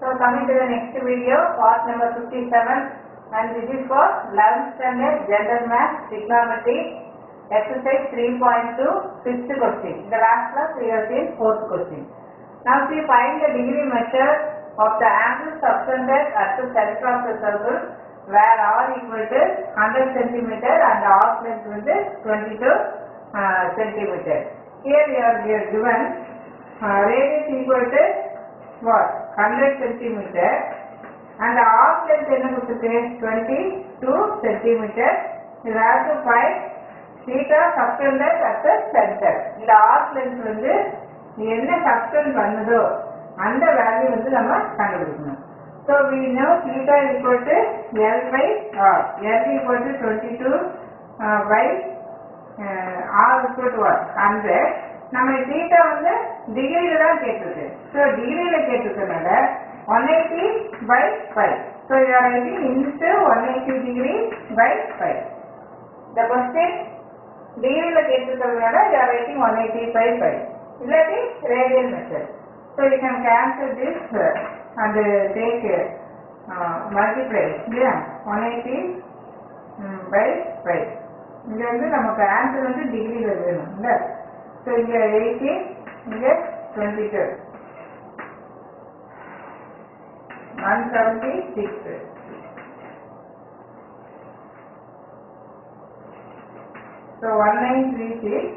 So coming to the next video, part number 57 and this is for 11th standard general math trigonometry exercise 3.2 fifth question. In the last class we have seen fourth question. Now we find the degree measure of the angle subtended at the center of the circle where r equal to 100 centimeter and the arc length வந்து 22 uh, centimeter. Here we are we are given uh, radius equal to what 100 centimeter and the arc length என்ன கொடுத்துருக்கு 22 centimeter. You have to find theta subtended at the center. இந்த arc length வந்து என்ன subtend பண்ணுதோ அந்த value வந்து நம்ம கண்டுபிடிக்கணும் so we know theta equal to L by R. L equal to 22 uh, by uh, R equal to what? 100. நம்ம theta வந்து டிகிரியில தான் கேட்டிருக்கு ஸோ டிகிரியில கேட்டிருக்கனால one eighty by five so you're writing into one eighty degree by five the question டிகிரியில கேட்டிருக்கிறதுனால you're writing one eighty by five இல்லாட்டி radial method so you can cancel this and take multiply இல்லையா one eighty by five இங்கே வந்து நமக்கு answer வந்து டிகிரியில் வேணும் இல்லை ஸோ இங்கே எயிட்டி இங்கே twenty two one seventy six so one nine three six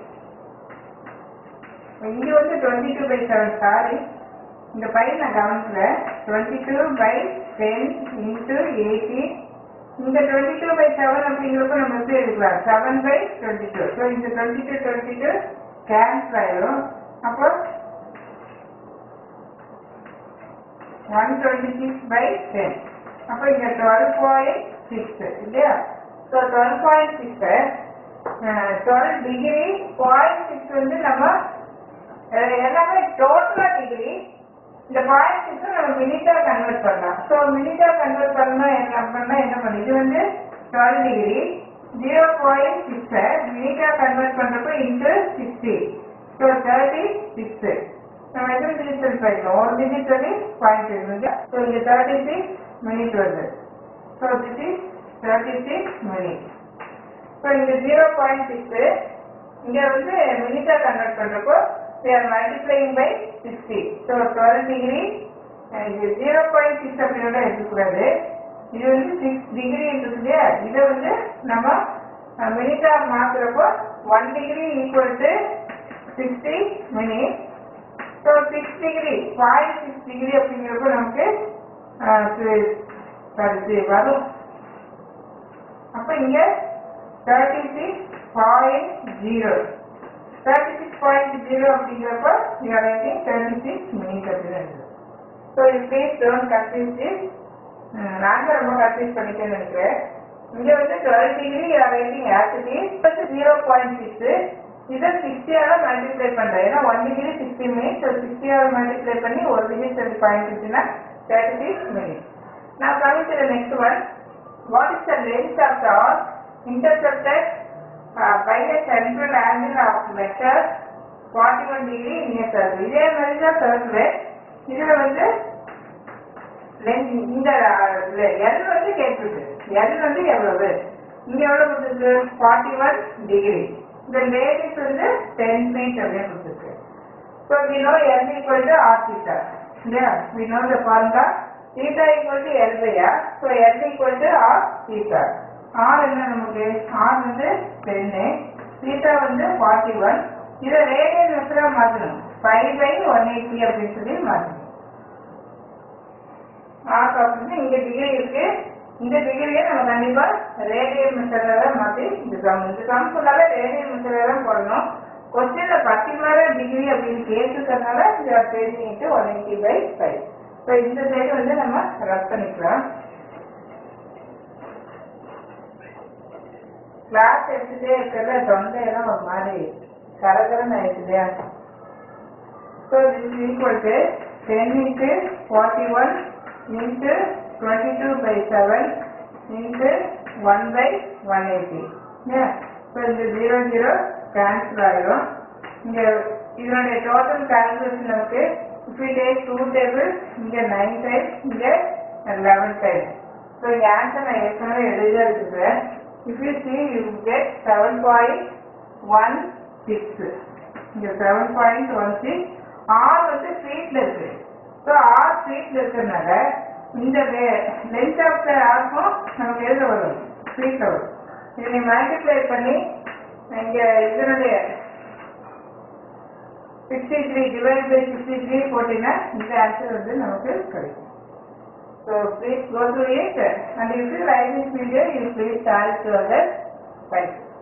இங்க வந்து twenty two by seven sorry இந்த பை நான் கவனிக்கல twenty two by ten into eighty இந்த டுவெண்ட்டி டூ பை செவன் அப்படிங்கிறப்ப நம்ம எப்படி எடுக்கலாம் seven by twenty two so இந்த twenty two twenty two cancel ஆயிடும் அப்போ one twenty six by ten அப்போ இங்க டுவெல் பாயிண்ட் சிக்ஸ் இல்லையா so twelve point six twelve degree point six வந்து நம்ம அஹ் எல்லாமே டோட்டலா டிகிரி இந்த பாயிண்ட் சிக்ஸ் நம்ம மினிட்டா கன்வெர்ட் பண்ணலாம் ஸோ மினிட்டா கன்வெர்ட் பண்ணா என்ன பண்ணா என்ன பண்ணும் இது வந்து twelve degree zero point six மினிட்டா கன்வெர்ட் பண்றப்ப into sixty so thirty six நம்ம எத்தனை டிஜிட்டல் பண்ணிக்கலாம் ஒரு டிஜிட் வந்து பாயிண்ட் இருக்கு ஸோ இங்க தேர்ட்டி சிக்ஸ் மினிட் வருது so this is thirty six minute so இங்க ஜீரோ பாயிண்ட் சிக்ஸ் இங்க வந்து மினிட்டா கன்வெர்ட் பண்றப்போ we are multiplying by 60 so 12 degree and இது 0.6 அப்படியோட இருக்கக்கூடாது இது வந்து 6 டிகிரி இருக்கு இல்லையா இதை வந்து நம்ம மினிட்டா மாத்துறப்போ 1 degree equal to 60 minute so six degree point six degree அப்படிங்கிறப்போ நமக்கு சாரி வரும் அப்போ இங்க thirty six point zero thirty six point zero அப்படிங்கிறப்ப you're writing thirty six minute அப்படின்னு ஸோ இது ப்ளீஸ் டோன்ட் கன்ஃபியூஸ் திஸ் நான் தான் ரொம்ப கன்ஃபியூஸ் பண்ணிட்டேன்னு நினைக்கிறேன் இங்க வந்து twelve degree you're writing actually வந்து ஜீரோ பாயிண்ட் சிக்ஸ் இதை சிக்ஸ்டியால மல்டிப்ளை பண்றேன் ஏன்னா one degree sixty minute so சிக்ஸ்டியால மல்டிப்ளை பண்ணி ஒரு டிகிரி தேர்ட்டி பாயிண்ட் இருக்குன்னா தேர்ட்டி சிக்ஸ் மினிட் நான் coming to next one what is the length of the R intercepted uh, by the central angle of vector 41 degree in a circle. இதே மாதிரி தான் circle. இதுல வந்து length இந்த L வந்து கேட்டிருக்கு L வந்து எவ்வளவு இங்க எவ்வளவு கொடுத்துருக்கு 41 டிகிரி இந்த லேடிஸ் வந்து 10 feet அப்படின்னு கொடுத்துருக்கு So we know L equal to R theta. Yeah, we know the formula. Theta equal to L by R. So L equal to R theta. R என்ன நமக்கு R வந்து டென்னு தீட்டா வந்து forty one இதை radian மெத்தடா மாற்றணும் five by one eighty அப்படின்னு சொல்லி மாற்றணும் ஆர் அப்படின்னு இங்க டிகிரி இருக்கு இந்த டிகிரியை நம்ம கண்டிப்பா ரேடியன் மெத்தட்ல தான் மாற்றி இந்த சம் இந்த சம் ஃபுல்லாவே ரேடியன் மெத்தட்ல தான் போடணும் கொஸ்டின்ல பர்டிகுலரா டிகிரி அப்படின்னு கேட்டுக்கிறதுனால பேசிட்டு one eighty by five so இந்த சைடு வந்து நம்ம ரப் பண்ணிக்கலாம் கிளாஸ் எடுத்துட்டே இருக்கிறத தொண்டையெல்லாம் ஒரு மாதிரி கரகரன்னு ஆயிடுச்சு இல்லையா so this equal to ten into forty one into twenty two by seven into one by one eighty so இந்த ஜீரோ ஜீரோ கேன்சல் ஆகிடும் இங்கே இதனுடைய டோட்டல் கால்குலேஷன் நமக்கு if we take two tables இங்க நைன் டைம்ஸ் இங்க eleven times so இங்க answer நான் ஏற்கனவே எழுதியா இருக்கிறேன் if you see you get seven point one six இங்க seven point one six R வந்து ஸ்ட்ரீட்ல இருக்கு ஸோ ஆர் ஸ்ட்ரீட்ல இருக்கிறதுனால இந்த லென்த் ஆஃப் த ஆர்க்கும் நமக்கு எழுத வரும் ஸ்ட்ரீட்ல வரும் இதை நீ மல்டிப்ளை பண்ணி இங்க இதனுடைய sixty three divide by sixty three போட்டீங்கன்னா இந்த ஆன்சர் வந்து நமக்கு கிடைக்கும் so please go to it and if you like this video you please share to other thank you